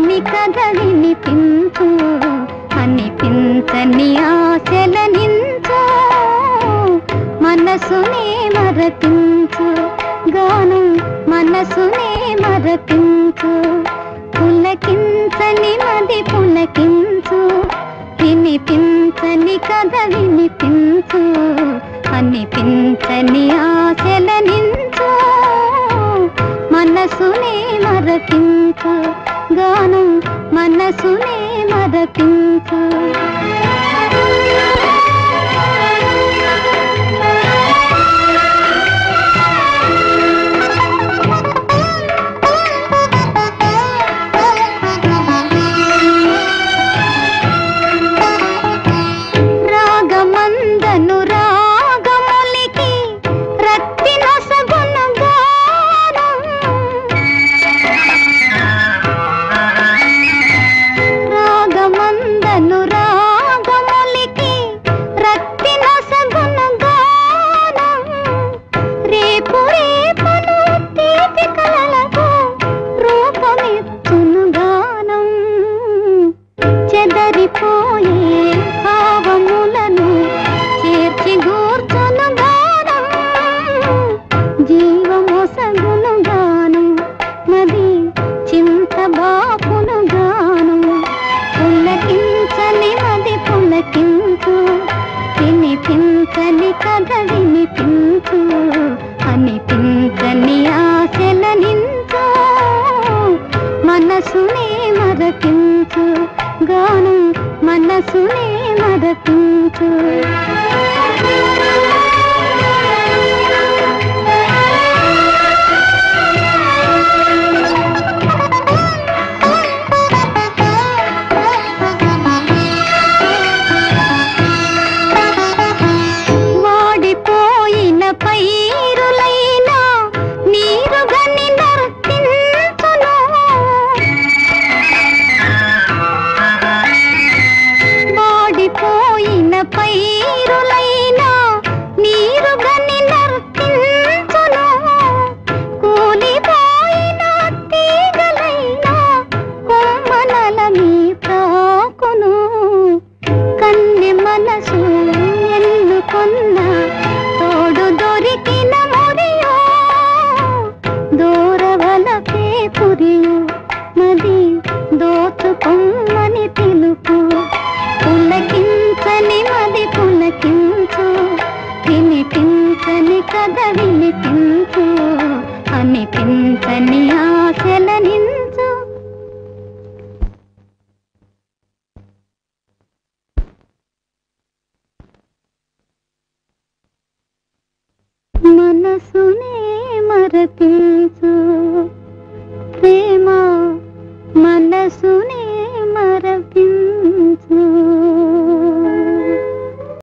పించని కథ వినిపించు అనిపించని ఆశల నించు మనసునే మరపించు గానం మనసునే మరపించు పులకించని మది పులకించు వినిపించని కథ వినిపించు అనిపించని ఆశల నించు మనసునే మరపించు గానం మనసునే మరపించు రాగమందను రాగములికి రక్తి నొసగును గానం రాగమందను రాగములికి రక్తి నొసగును గానం రేపు రేపను తీపి కలలకు రూపమిచ్చును గానం చెదరిపోయే భావములను చేర్చి గూర్చును గానం జీవమొసగును గానం నది చింత బాపును గానం పులకించని మది పులకించు వినిపించని కథ వినిపించు అనిపించని ఆశల నించు మనసునే మరపించు గానం మనసునే మరపించు వాడిపోయిన పైరులైనా నీరుగని నర్తించును వాడిపోయిన పైరులైనా నీరుగని నర్తించును కూలిపోయిన తీగలైనా కొమ్మనల మీ ప్రాకును కన్నె మనసు ఎన్నుకున్న తోడు దొరికిన మురియో దూరవలపే పురియు నది దోచుకొమ్మని తెలుపు పులకించని మది పులకించు వినిపించని కథ వినిపించు అనిపించని ఆశల నించు మనసునే మరపించు ప్రేమ మనసునే